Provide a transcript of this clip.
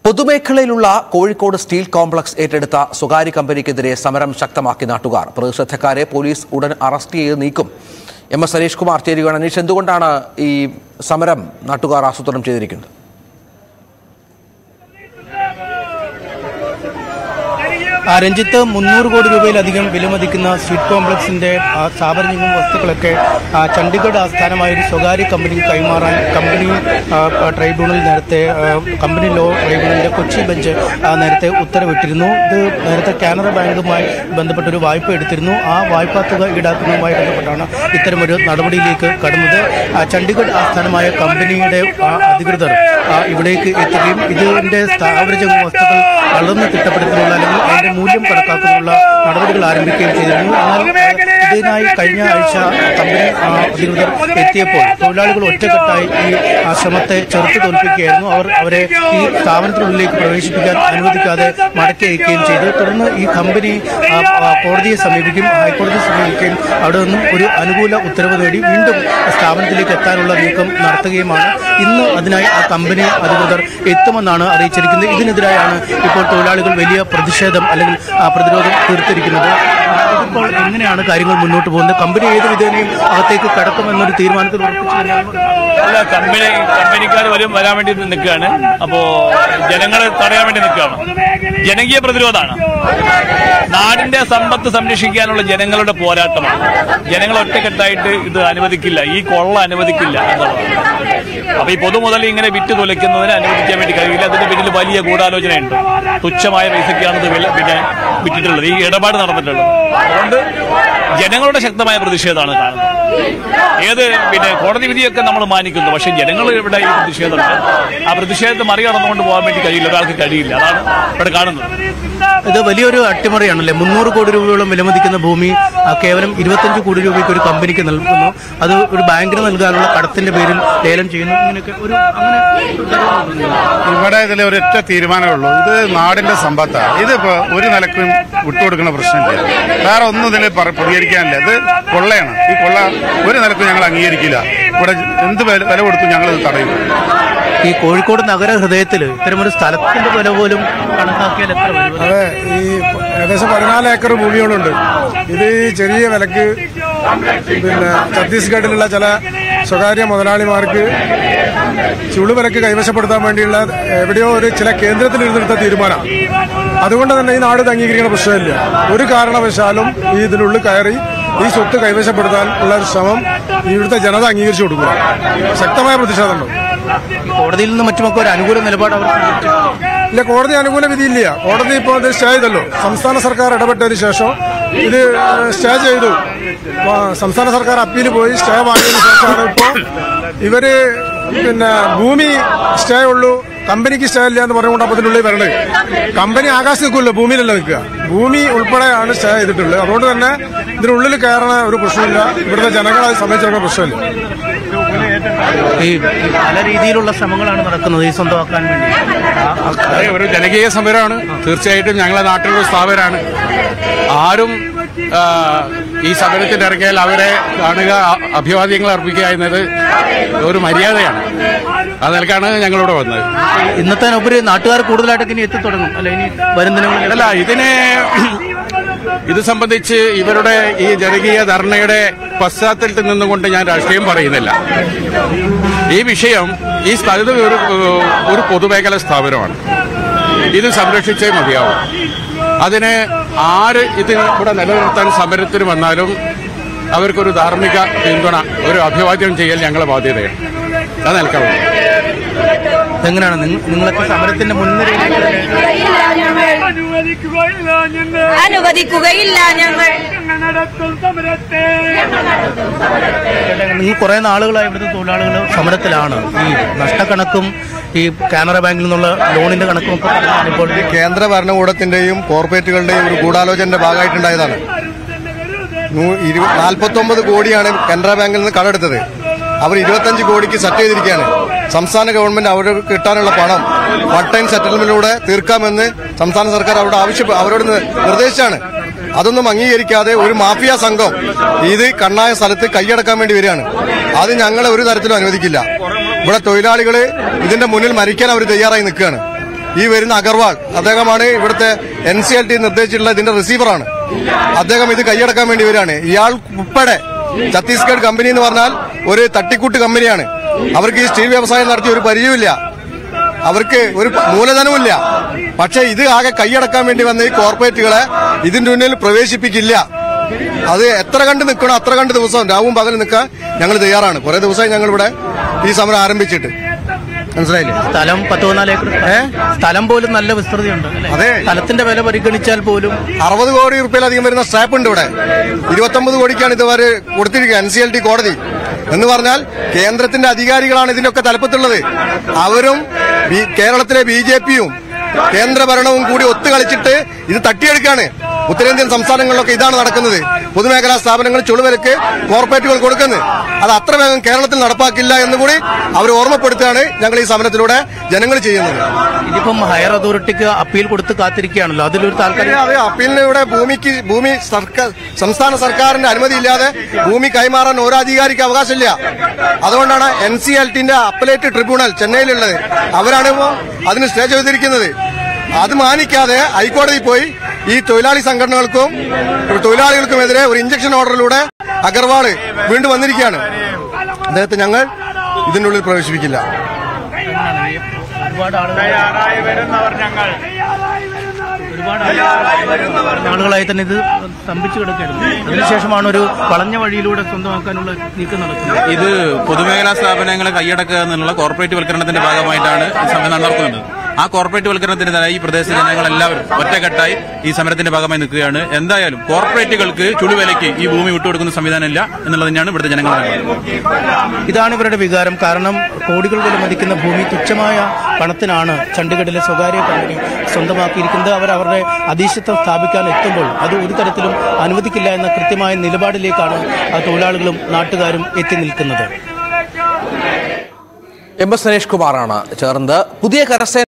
പൊതുമേഖലയിലുള്ള Kozhikode steel complex ഏറ്റെടുത്ത സ്വകാര്യ കമ്പനിക്കെതിരെ സമരം ശക്തമാക്കി നാട്ടുകാർ പ്രതിഷേധക്കാരെ പോലീസ് ഉടൻ അറസ്റ്റ് ചെയ്ത് നീക്കും എം എസ് സനീഷ് കുമാർ ചേരുകയാണ് അനീഷ് എന്തുകൊണ്ടാണ് ഈ സമരം നാട്ടുകാർ ആസൂത്രണം ചെയ്തിരിക്കുന്നത് ആ, രഞ്ജിത്ത് മുന്നൂറ് കോടി രൂപയിലധികം വിലമതിക്കുന്ന സ്വീറ്റ് കോംപ്ലക്സിന്റെ ആ, സ്ഥാപനങ്ങളും വസ്തുക്കളൊക്കെ ആ, ചണ്ഡീഗഡ് ആസ്ഥാനമായ ഒരു സ്വകാര്യ കമ്പനിക്ക് കൈമാറാൻ കമ്പനി ആ, ആ, ട്രൈബ്യൂണൽ നേരത്തെ ആ, കമ്പനി ലോ ട്രൈബ്യൂണലിന്റെ കൊച്ചി ബെഞ്ച് ആ, നേരത്തെ ഉത്തരവിട്ടിരുന്നു ഇത് നേരത്തെ കാനറ ബാങ്കുമായി ബന്ധപ്പെട്ട ഒരു വായ്പ എടുത്തിരുന്നു ആ വായ്പാ തുക ഈടാക്കുന്നതുമായി ബന്ധപ്പെട്ടാണ് ഇത്തരമൊരു നടപടിയിലേക്ക് കടന്നത് ആ, ചണ്ഡീഗഡ് ആസ്ഥാനമായ കമ്പനിയുടെ ആ, അധികൃതർ ആ, ഇവിടേക്ക് എത്തുകയും ഇതിന്റെ സ്ഥാപനജംഗ വസ്തുക്കൾ വളർന്ന് തിട്ടപ്പെടുത്തുന്നുള്ള അല്ലെങ്കിൽ അതിന്റെ മൂല്യം കണക്കാക്കുന്നതിനുള്ള നടപടികൾ ആരംഭിക്കുകയും ചെയ്തിരുന്നു എന്നാൽ ആ, ഇതിനായി കഴിഞ്ഞ ആഴ്ച കമ്പനി ആ, അധികൃതർ എത്തിയപ്പോൾ തൊഴിലാളികൾ ഒറ്റക്കെട്ടായി ഈ ആ, ശ്രമത്തെ ചെറുത്തു തോൽപ്പിക്കുകയായിരുന്നു അവർ അവരെ ഈ സ്ഥാപനത്തിനുള്ളിലേക്ക് പ്രവേശിപ്പിക്കാൻ അനുവദിക്കാതെ മടക്കി അയക്കുകയും ചെയ്തു തുടർന്ന് ഈ കമ്പനി ആ, ആ, കോടതിയെ സമീപിക്കും ഹൈക്കോടതിയെ സമീപിക്കുകയും അവിടെ നിന്നും ഒരു അനുകൂല ഉത്തരവ് നേടി വീണ്ടും സ്ഥാപനത്തിലേക്ക് എത്താനുള്ള നീക്കം നടത്തുകയുമാണ് ഇന്ന് അതിനായി ആ കമ്പനി അധികൃതർ എത്തുമെന്നാണ് അറിയിച്ചിരിക്കുന്നത് ഇതിനെതിരായാണ് ഇപ്പോൾ തൊഴിലാളികൾ വലിയ പ്രതിഷേധം അല്ലെങ്കിൽ ആ, പ്രതിരോധം തീർത്തിരിക്കുന്നത് ഇതിപ്പോൾ എങ്ങനെയാണ് കാര്യങ്ങൾ മുന്നോട്ട് പോകുന്നത് കമ്പനി ഏത് വിധേനയും അകത്തേക്ക് കടക്കുമെന്നൊരു തീരുമാനത്തിൽ ഉറപ്പിച്ചു തന്നെയാണ് അല്ല കമ്പനി കമ്പനിക്കാർ വരും വരാൻ വേണ്ടി നിൽക്കുകയാണ് അപ്പോ ജനങ്ങളെ തടയാൻ വേണ്ടി നിൽക്കുകയാണ് ജനകീയ പ്രതിരോധമാണ് നാടിന്റെ സമ്പത്ത് സംരക്ഷിക്കാനുള്ള ജനങ്ങളുടെ പോരാട്ടമാണ് ജനങ്ങൾ ഒറ്റക്കെട്ടായിട്ട് ഇത് അനുവദിക്കില്ല ഈ കൊള്ള അനുവദിക്കില്ല എന്നുള്ളതാണ് അപ്പൊ ഈ പൊതുമുതൽ ഇങ്ങനെ വിറ്റ് തുലയ്ക്കുന്നതിന് അനുവദിക്കാൻ വേണ്ടി കഴിയില്ല അതിന്റെ പിന്നിൽ വലിയ ഗൂഢാലോചനയുണ്ട് തുച്ഛമായ പൈസയ്ക്കാണ് ഇത് വില പിന്നെ വിറ്റിട്ടുള്ളത് ഈ ഇടപാട് നടന്നിട്ടുള്ളത് അതുകൊണ്ട് ജനങ്ങളുടെ ശക്തമായ പ്രതിഷേധമാണ് കാണുന്നത് ഏത് പിന്നെ കോടതി വിധിയൊക്കെ നമ്മൾ മാനിക്കുന്നു പക്ഷെ ജനങ്ങൾ ഇവിടെ ഈ പ്രതിഷേധമുണ്ട് ആ പ്രതിഷേധത്തെ മറികടന്നുകൊണ്ട് പോകാൻ വേണ്ടി കഴിയില്ല ഒരാൾക്ക് കഴിയില്ല അതാണ് ഇവിടെ കാണുന്നത് ഇത് വലിയൊരു അട്ടിമറിയാണല്ലേ മുന്നൂറ് കോടി രൂപയോളം വിലമതിക്കുന്ന ഭൂമി ആ, കേവലം ഇരുപത്തഞ്ച് കോടി രൂപയ്ക്ക് ഒരു കമ്പനിക്ക് നൽകുന്നു അത് ഒരു ബാങ്കിന് നൽകാനുള്ള കടത്തിന്റെ പേരിൽ ലേലം ചെയ്യുന്നു ഇങ്ങനെയൊക്കെ ഒരു അങ്ങനെ ഇവിടെ ഇതിൽ ഒരൊറ്റ തീരുമാനമേ ഉള്ളൂ ഇത് നാടിന്റെ സമ്പത്താണ് ഇതിപ്പോ ഒരു നിലക്കും വിട്ടുകൊടുക്കുന്ന പ്രശ്നമില്ല വേറെ ഒന്നും ഇതിൽ പറ- പ്രതികരിക്കാനില്ല ഇത് കൊള്ളയാണ് ഈ കൊള്ള ഒരു നിലക്കും ഞങ്ങൾ അംഗീകരിക്കില്ല ഇവിടെ എന്ത് വില വില കൊടുത്തും ഞങ്ങൾ ഇത് തടയും ഈ കോഴിക്കോട് നഗര ഹൃദയത്തിൽ ഇത്തരമൊരു സ്ഥലത്തിന്റെ വില പോലും കണക്കാക്കിയാൽ എത്ര വരും അതെ ഈ ഏകദേശം പതിനാല് ഏക്കർ ഭൂമികളുണ്ട് ഇത് ഈ ചെറിയ വിലക്ക് പിന്നെ ഛത്തീസ്ഗഡിലുള്ള ചില സ്വകാര്യ മുതലാളിമാർക്ക് ചുളു വിലക്ക് കൈവശപ്പെടുത്താൻ വേണ്ടിയുള്ള എവിടെയോ ഒരു ചില കേന്ദ്രത്തിൽ ഇരുന്നെടുത്ത തീരുമാനം അതുകൊണ്ട് തന്നെ ഈ നാട് ഇത് അംഗീകരിക്കുന്ന പ്രശ്നമില്ല ഒരു കാരണവശാലും ഈ ഇതിനുള്ളിൽ കയറി ഈ സ്വത്ത് കൈവശപ്പെടുത്താൻ ഉള്ള ഒരു ശ്രമം ഇവിടുത്തെ ജനത അംഗീകരിച്ചു കൊടുക്കുക ശക്തമായ പ്രതിഷേധമുണ്ട് കോടതിയിൽ നിന്ന് മറ്റുമൊക്കെ ഒരു അനുകൂല നിലപാട് അവർ സ്വീകരിച്ചു. ഇല്ല കോടതി അനുകൂല വിധിയില്ല കോടതി ഇപ്പോൾ ഇത് സ്റ്റേ ചെയ്തല്ലോ സംസ്ഥാന സർക്കാർ ഇടപെട്ടതിന് ശേഷം ഇത് സ്റ്റേ ചെയ്തു ആ, സംസ്ഥാന സർക്കാർ അപ്പീൽ പോയി സ്റ്റേ വാങ്ങിയതിന് ശേഷമാണ് ഇപ്പോൾ ഇവര് പിന്നെ ഭൂമി സ്റ്റേ ഉള്ളൂ കമ്പനിക്ക് സ്റ്റേ ഇല്ല എന്ന് പറഞ്ഞുകൊണ്ട് അപ്പോൾ ഇതിനുള്ളിൽ വരണത് കമ്പനി ആകാശത്ത് നിൽക്കുമല്ലോ ഭൂമിയിലല്ല നിൽക്കുക ഭൂമി ഉൾപ്പെടെയാണ് സ്റ്റേ ചെയ്തിട്ടുള്ളത് അതുകൊണ്ട് തന്നെ ഇതിനുള്ളിൽ കയറുന്ന ഒരു പ്രശ്നമില്ല ഇവിടുത്തെ ജനങ്ങളെ സംബന്ധിച്ചിടക്കുന്ന പ്രശ്നമില്ല ഈ പല രീതിയിലുള്ള ശ്രമങ്ങളാണ് നടക്കുന്നത് ഈ സ്വന്തമാക്കാൻ വേണ്ടി ആ- ആ- അതെ ഒരു ജനകീയ സമരമാണ് തീർച്ചയായിട്ടും ഞങ്ങളെ നാട്ടിലൊരു സ്ഥാപനമാണ് ആരും ആ, ഈ സമരത്തിൽ ഇറങ്ങിയാൽ അവരെ കാണുക അ- അഭിവാദ്യങ്ങൾ അർപ്പിക്കുക എന്നത് ഒരു മര്യാദയാണ് അത് നിലക്കാണ് ഞങ്ങളിവിടെ വന്നത് ഇന്നത്തെ ഉപരി നാട്ടുകാർ കൂടുതലായിട്ടൊക്കെ ഇനി എത്തിത്തുടങ്ങും അല്ലെ ഇനി വരും ദിനങ്ങളിൽ അല്ല ഇതിനെ ഇത് സംബന്ധിച്ച് ഇവരുടെ ഈ ജനകീയ ധർണയുടെ പശ്ചാത്തലത്തിൽ നിന്നുകൊണ്ട് ഞാൻ രാഷ്ട്രീയം പറയുന്നില്ല ഈ വിഷയം ഈ സ്ഥലത്ത് ഒരു ഒരു പൊതുമേഖല സ്ഥാപനമാണ് ഇത് സംരക്ഷിച്ചേ മതിയാവും അതിന് ആര് ഇത് ഇവിടെ നിലനിർത്താൻ സമരത്തിന് വന്നാലും അവർക്കൊരു ധാർമ്മിക പിന്തുണ ഒരു അഭിവാദ്യം ചെയ്യൽ ഞങ്ങളെ ബാധ്യതയാണ് അത് നിൽക്കണം എങ്ങനെയാണ് നിങ്ങ- നിങ്ങളൊക്കെ സമരത്തിന്റെ മുൻനിരയിലേക്ക് അനുവദിക്കുകയില്ല ഞങ്ങൾ നിങ്ങൾ കുറെ നാളുകളായി ഇവിടുത്തെ തൊഴിലാളികൾ സമരത്തിലാണ് ഈ നഷ്ടക്കണക്കും ഈ കാനറ ബാങ്കിൽ നിന്നുള്ള ലോണിന്റെ കണക്കും ഒക്കെ പറഞ്ഞാണ് ഇപ്പോൾ കേന്ദ്ര ഭരണകൂടത്തിന്റെയും കോർപ്പറേറ്റുകളുടെയും ഒരു ഗൂഢാലോചനയുടെ ഭാഗമായിട്ടുണ്ടായതാണ് നാൽപ്പത്തൊമ്പത് കോടിയാണ് കാനറ ബാങ്കിൽ നിന്ന് കടമെടുത്തത് അവർ ഇരുപത്തഞ്ച് കോടിക്ക് സെറ്റ് ചെയ്തിരിക്കുകയാണ് സംസ്ഥാന ഗവൺമെന്റ് അവർക്ക് കിട്ടാനുള്ള പണം വൺ ടൈം സെറ്റിൽമെന്റിലൂടെ തീർക്കാമെന്ന് സംസ്ഥാന സർക്കാർ അവരോട് ആവശ്യം അവരോട് നി- നിർദ്ദേശിച്ചാണ് അതൊന്നും അംഗീകരിക്കാതെ ഒരു മാഫിയ സംഘം ഇത് കണ്ണായ സ്ഥലത്ത് കൈയടക്കാൻ വേണ്ടി വരികയാണ് അത് ഞങ്ങളെ ഒരു തരത്തിലും അനുവദിക്കില്ല ഇവിടെ തൊഴിലാളികള് ഇതിന്റെ മുന്നിൽ മരിക്കാൻ അവർ തയ്യാറായി നിൽക്കുകയാണ് ഈ വരുന്ന അഗർവാൾ അദ്ദേഹമാണ് ഇവിടുത്തെ എൻ സി എൽ ടി നിർദ്ദേശിച്ചിട്ടുള്ള ഇതിന്റെ റിസീവറാണ് അദ്ദേഹം ഇത് കൈയടക്കാൻ വേണ്ടി വരികയാണ് ഇയാൾ ഉൾപ്പെടെ ഛത്തീസ്ഗഡ് കമ്പനി എന്ന് പറഞ്ഞാൽ ഒരു തട്ടിക്കൂട്ട് കമ്പനിയാണ് അവർക്ക് ഈ സ്റ്റീൽ വ്യവസായം നടത്തിയ ഒരു പരിചയമില്ല അവർക്ക് ഒരു മൂലധനവുമില്ല പക്ഷെ ഇത് ആകെ കൈയടക്കാൻ വേണ്ടി വന്ന ഈ കോർപ്പറേറ്റുകളെ ഇതിന്റെ മുന്നിൽ പ്രവേശിപ്പിക്കില്ല അത് എത്ര കണ്ട് നിൽക്കണോ അത്ര കണ്ട് ദിവസം രാവും പകലും നിൽക്കാൻ ഞങ്ങൾ തയ്യാറാണ് കുറെ ദിവസമായി ഞങ്ങൾ ഇവിടെ ഈ സമരം ആരംഭിച്ചിട്ട് മനസ്സിലായില്ലേ സ്ഥലം പത്ത് പതിനാല് ഏക്കർ സ്ഥലം പോലും നല്ല വിസ്തൃതിയുണ്ട് അല്ലേ? അതെ. സ്ഥലത്തിന്റെ വില പരിഗണിച്ചാൽ പോലും അറുപത് കോടി റുപ്യയിലധികം വരുന്ന സ്റ്റാപ്പ് ഉണ്ട് ഇവിടെ ഇരുപത്തൊമ്പത് കോടിക്കാണ് ഇതുവരെ കൊടുത്തിരിക്കുക എൻ സി എൽ ടി കോടതി എന്ന് പറഞ്ഞാൽ കേന്ദ്രത്തിന്റെ അധികാരികളാണ് ഇതിനൊക്കെ തലപ്പത്തുള്ളത് അവരും ബി- കേരളത്തിലെ ബി ജെ പിയും കേന്ദ്ര ഭരണവും കൂടി ഒത്തുകളിച്ചിട്ട് ഇത് തട്ടിയെടുക്കാണ് ഉത്തരേന്ത്യൻ സംസ്ഥാനങ്ങളിലൊക്കെ ഇതാണ് നടക്കുന്നത് പൊതുമേഖലാ സ്ഥാപനങ്ങൾ ചുളുവിലക്ക് കോർപ്പറേറ്റുകൾ കൊടുക്കുന്നത് അത് അത്ര വേഗം കേരളത്തിൽ നടപ്പാക്കില്ല എന്നുകൂടി അവർ ഓർമ്മപ്പെടുത്തുകയാണ് ഞങ്ങൾ ഈ സമരത്തിലൂടെ ജനങ്ങൾ ചെയ്യുന്നത് ഇതിപ്പം ഹയർ അതോറിറ്റിക്ക് അപ്പീൽ കൊടുത്ത് കാത്തിരിക്കുകയാണല്ലോ അതിലൊരു താൽക്കാലിക അതെ അപ്പീലിന് ഇവിടെ ഭൂമിക്ക് ഭൂമി സർക്കാർ സംസ്ഥാന സർക്കാരിന്റെ അനുമതി ഇല്ലാതെ ഭൂമി കൈമാറാൻ ഓരോ അധികാരിക്ക് അവകാശമില്ല അതുകൊണ്ടാണ് എൻ സി എൽ ടിന്റെ അപ്പലേറ്റ് ട്രിബ്യൂണൽ ചെന്നൈയിലുള്ളത് അവരാണ് ഇപ്പോ അതിന് സ്റ്റേ ചെയ്തിരിക്കുന്നത് അത് മാനിക്കാതെ ഹൈക്കോടതി പോയി ഈ തൊഴിലാളി സംഘടനകൾക്കും തൊഴിലാളികൾക്കുമെതിരെ ഒരു ഇഞ്ചക്ഷൻ ഓർഡറിലൂടെ അഗർവാള് വീണ്ടും വന്നിരിക്കുകയാണ് അദ്ദേഹത്തെ ഞങ്ങൾ ഇതിന്റെ ഉള്ളിൽ പ്രവേശിപ്പിക്കില്ല ഒരുപാട് ആളുകൾ ഒരുപാട് ആളുകളായി തന്നെ ഇത് സ്തംഭിച്ചു കിടക്കുകയായിരുന്നു അതിനുശേഷമാണ് ഒരു വളഞ്ഞ വഴിയിലൂടെ സ്വന്തമാക്കാനുള്ള നീക്കം നടക്കുന്നത് ഇത് പൊതുമേഖലാ സ്ഥാപനങ്ങളെ കൈയടക്കുക എന്നുള്ള കോർപ്പറേറ്റ് വൽക്കരണത്തിന്റെ ഭാഗമായിട്ടാണ് ഈ സമരം നടക്കുന്നത് ആ കോർപ്പറേറ്റ് വൽക്കരണത്തിനെതിരായി ഈ പ്രദേശ ജനങ്ങളെല്ലാവരും ഒറ്റക്കെട്ടായി ഈ സമരത്തിന്റെ ഭാഗമായി നിൽക്കുകയാണ് എന്തായാലും കോർപ്പറേറ്റുകൾക്ക് ചുടുവിലയ്ക്ക് ഈ ഭൂമി വിട്ടുകൊടുക്കുന്ന സംവിധാനമില്ല എന്നുള്ളത് തന്നെയാണ് ഇവിടുത്തെ ജനങ്ങൾ പറയുന്നത് ഇതാണ് ഇവരുടെ വികാരം കാരണം കോടികൾ വിലമതിക്കുന്ന ഭൂമി തുച്ഛമായ പണത്തിനാണ് ചണ്ഡീഗഡിലെ സ്വകാര്യ കമ്പനി സ്വന്തമാക്കിയിരിക്കുന്നത് അവർ അവരുടെ അധീശത്വം സ്ഥാപിക്കാൻ എത്തുമ്പോൾ അത് ഒരു തരത്തിലും അനുവദിക്കില്ല എന്ന കൃത്യമായ നിലപാടിലേക്കാണ് ആ തൊഴിലാളികളും നാട്ടുകാരും എത്തി നിൽക്കുന്നത് എം എസ് സുരേഷ് കുമാറാണ് ചേർന്നത് പുതിയ കരസേന